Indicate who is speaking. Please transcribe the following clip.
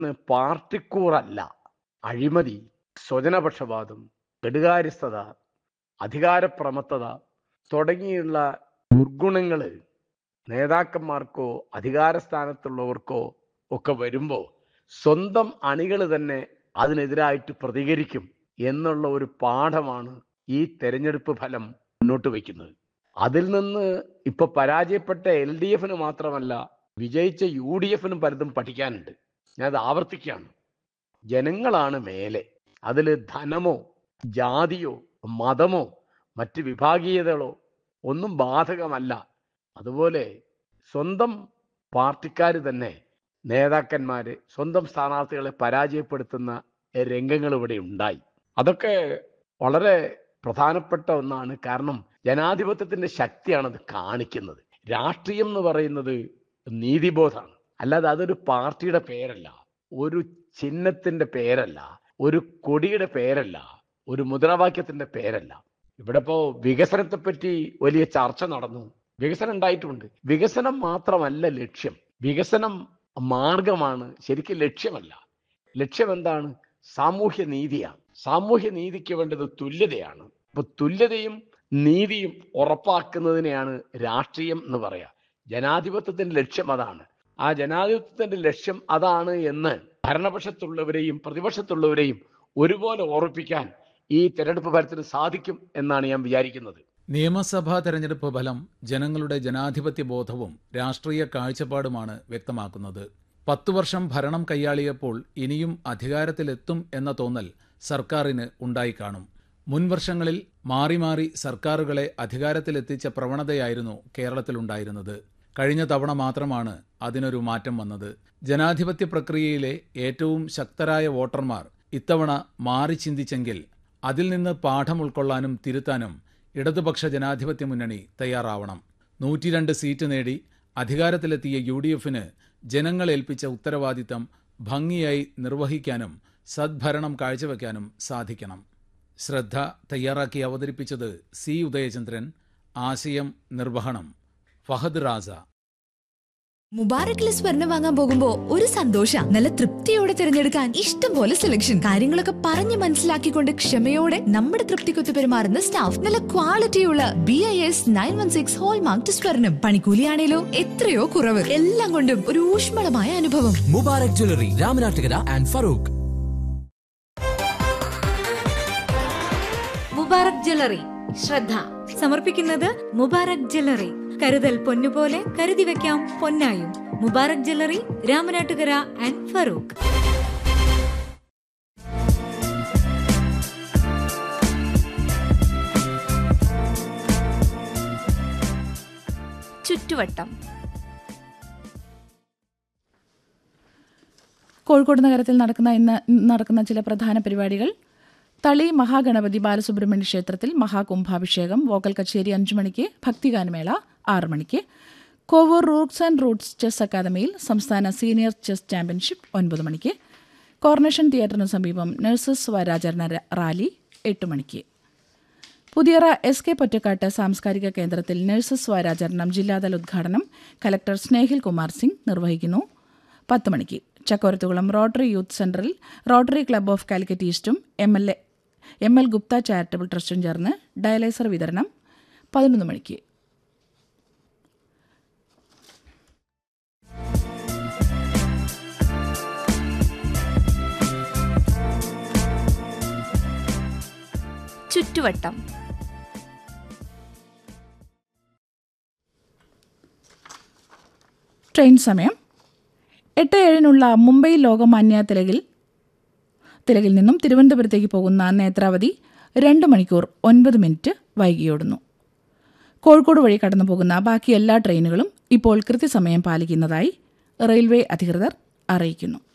Speaker 1: പാർട്ടിക്കൂറല്ല അഴിമതി സ്വജനപക്ഷപാതം കെടുകാര്യസ്ഥത അധികാരപ്രമത്തത തുടങ്ങിയുള്ള ദുർഗുണങ്ങൾ നേതാക്കന്മാർക്കോ അധികാരസ്ഥാനത്തുള്ളവർക്കോ ഒക്കെ വരുമ്പോൾ സ്വന്തം അണികൾ തന്നെ അതിനെതിരായിട്ട് പ്രതികരിക്കും എന്നുള്ള ഒരു പാഠമാണ് ഈ തെരഞ്ഞെടുപ്പ് ഫലം മുന്നോട്ട് വയ്ക്കുന്നത് അതിൽ നിന്ന് ഇപ്പൊ പരാജയപ്പെട്ട എൽ ഡി എഫിന് മാത്രമല്ല വിജയിച്ച യു ഡി എഫിനും പലതും പഠിക്കാനുണ്ട് ഞാൻ അത് ആവർത്തിക്കുകയാണ് ജനങ്ങളാണ് മേലെ അതിൽ ധനമോ ജാതിയോ മതമോ മറ്റ് വിഭാഗീയതകളോ ഒന്നും ബാധകമല്ല അതുപോലെ സ്വന്തം പാർട്ടിക്കാർ തന്നെ നേതാക്കന്മാര് സ്വന്തം സ്ഥാനാർത്ഥികളെ പരാജയപ്പെടുത്തുന്ന രംഗങ്ങൾ ഇവിടെ ഉണ്ടായി അതൊക്കെ വളരെ പ്രധാനപ്പെട്ട ഒന്നാണ് കാരണം ജനാധിപത്യത്തിന്റെ ശക്തിയാണ് അത് കാണിക്കുന്നത് രാഷ്ട്രീയം എന്ന് പറയുന്നത് നീതിബോധമാണ് അല്ലാതെ അതൊരു പാർട്ടിയുടെ പേരല്ല ഒരു ചിഹ്നത്തിന്റെ പേരല്ല ഒരു കൊടിയുടെ പേരല്ല ഒരു മുദ്രാവാക്യത്തിന്റെ പേരല്ല ഇവിടെ ഇപ്പോ വികസനത്തെ പറ്റി വലിയ ചർച്ച നടന്നു വികസനം ഉണ്ടായിട്ടുണ്ട് വികസനം മാത്രമല്ല ലക്ഷ്യം വികസനം മാർഗമാണ് ശരിക്കും ലക്ഷ്യമല്ല ലക്ഷ്യം എന്താണ് സാമൂഹ്യ നീതിയാണ് സാമൂഹ്യ നീതിക്ക് വേണ്ടത് തുല്യതയാണ് അപ്പൊ തുല്യതയും നീതിയും ഉറപ്പാക്കുന്നതിനെയാണ് രാഷ്ട്രീയം എന്ന് പറയാ ജനാധിപത്യത്തിന്റെ ലക്ഷ്യം അതാണ് ആ ജനാധിപത്യത്തിന്റെ ലക്ഷ്യം അതാണ് എന്ന് ഭരണപക്ഷത്തുള്ളവരെയും പ്രതിപക്ഷത്തുള്ളവരെയും ഒരുപോലെ ഓർപ്പിക്കാൻ ഈ തെരഞ്ഞെടുപ്പ് ഫലത്തിന് സാധിക്കും എന്നാണ് ഞാൻ വിചാരിക്കുന്നത്
Speaker 2: നിയമസഭാ തെരഞ്ഞെടുപ്പ് ഫലം ജനങ്ങളുടെ ജനാധിപത്യ ബോധവും രാഷ്ട്രീയ കാഴ്ചപ്പാടുമാണ് വ്യക്തമാക്കുന്നത് പത്തു വർഷം ഭരണം കൈയാളിയപ്പോൾ ഇനിയും അധികാരത്തിലെത്തും എന്ന തോന്നൽ സർക്കാരിന് ഉണ്ടായിക്കാണും മുൻവർഷങ്ങളിൽ മാറി മാറി സർക്കാരുകളെ അധികാരത്തിലെത്തിച്ച പ്രവണതയായിരുന്നു കേരളത്തിലുണ്ടായിരുന്നത് കഴിഞ്ഞ തവണ മാത്രമാണ് അതിനൊരു മാറ്റം വന്നത് ജനാധിപത്യ പ്രക്രിയയിലെ ഏറ്റവും ശക്തരായ വോട്ടർമാർ ഇത്തവണ മാറി ചിന്തിച്ചെങ്കിൽ അതിൽ നിന്ന് പാഠം ഉൾക്കൊള്ളാനും തിരുത്താനും ഇടതുപക്ഷ ജനാധിപത്യ മുന്നണി തയ്യാറാവണം നൂറ്റിരണ്ട് സീറ്റ് നേടി അധികാരത്തിലെത്തിയ യു ഡി എഫിന് ജനങ്ങൾ ഏൽപ്പിച്ച ഉത്തരവാദിത്തം ഭംഗിയായി നിർവഹിക്കാനും സദ്ഭരണം കാഴ്ചവെക്കാനും സാധിക്കണം ശ്രദ്ധ തയ്യാറാക്കി അവതരിപ്പിച്ചത് സി ഉദയചന്ദ്രൻ ആശയം നിർവഹണം ഫഹദ് റാസ
Speaker 3: മുബാറക്കിലെ സ്വർണം വാങ്ങാൻ പോകുമ്പോ ഒരു സന്തോഷ നല്ല തൃപ്തിയോടെ തിരഞ്ഞെടുക്കാൻ ഇഷ്ടം പോലെ സെലക്ഷൻ കാര്യങ്ങളൊക്കെ പറഞ്ഞ് മനസ്സിലാക്കിക്കൊണ്ട് ക്ഷമയോടെ നമ്മുടെ തൃപ്തിക്കൊത്ത് പെരുമാറുന്ന സ്റ്റാഫ് നല്ല ക്വാളിറ്റിയുള്ള B I S nine one six hallmark സ്വർണം പണിക്കൂലിയാണേലോ എത്രയോ കുറവ് എല്ലാം കൊണ്ടും ഒരു ഊഷ്മളമായ അനുഭവം
Speaker 4: Mubarak jewellery Ramanattukara and Farook
Speaker 5: Mubarak jewellery ശ്രദ്ധ സമർപ്പിക്കുന്നത് മുബാറക് ജ്വല്ലറി കരുതൽ പൊന്നുപോലെ കരുതി വെക്കാം പൊന്നായും മുബാറക് ജ്വല്ലറി രാമനാട്ടുകര ആൻഡ് ഫറൂഖ്
Speaker 6: ചുറ്റുവട്ടം
Speaker 7: കോഴിക്കോട് നഗരത്തിൽ നടക്കുന്ന ഇന്ന് നടക്കുന്ന ചില പ്രധാന പരിപാടികൾ തളി മഹാഗണപതി ബാലസുബ്രഹ്മണ്യ ക്ഷേത്രത്തിൽ മഹാകുംഭാഭിഷേകം വോക്കൽ കച്ചേരി അഞ്ചു മണിക്ക് ഭക്തിഗാനമേള ആറ് മണിക്ക് Kovoor roots and roots chess അക്കാദമിയിൽ സംസ്ഥാന സീനിയർ ചെസ് ചാമ്പ്യൻഷിപ്പ് ഒൻപത് മണിക്ക് കോർണേഷൻ തിയേറ്ററിന് സമീപം നഴ്സസ് വാരാചരണ ര- റാലി എട്ട് മണിക്ക് പുതിയറ എസ് കെ പൊറ്റക്കാട്ട് സാംസ്കാരിക കേന്ദ്രത്തിൽ നഴ്സസ് വാരാചരണം ജില്ലാതല ഉദ്ഘാടനം കലക്ടർ സ്നേഹിൽ കുമാർ സിംഗ് നിർവഹിക്കുന്നു പത്ത് മണിക്ക് ചക്കോരത്തുകുളം റോട്ടറി യൂത്ത് സെന്ററിൽ റോട്ടറി ക്ലബ്ബ് ഓഫ് കാലിക്കറ്റ് ഈസ്റ്റും M L A M L Gupta charitable ട്രസ്റ്റും ചേർന്ന് ഡയലൈസർ വിതരണം പതിനൊന്ന് മണിക്ക്
Speaker 6: ചുറ്റുവട്ടം
Speaker 7: ട്രെയിൻ സമയം എട്ട് ഏഴിനുള്ള മുംബൈ ലോകമാന്യ തിലകിൽ തിലകിൽ നിന്നും തിരുവനന്തപുരത്തേക്ക് പോകുന്ന നേത്രാവതി രണ്ട് മണിക്കൂർ ഒൻപത് മിനിറ്റ് വൈകിയോടുന്നു കോഴിക്കോട് വഴി കടന്നു പോകുന്ന ബാക്കി എല്ലാ ട്രെയിനുകളും ഇപ്പോൾ കൃത്യസമയം പാലിക്കുന്നതായി റെയിൽവേ അധികൃതർ അറിയിക്കുന്നു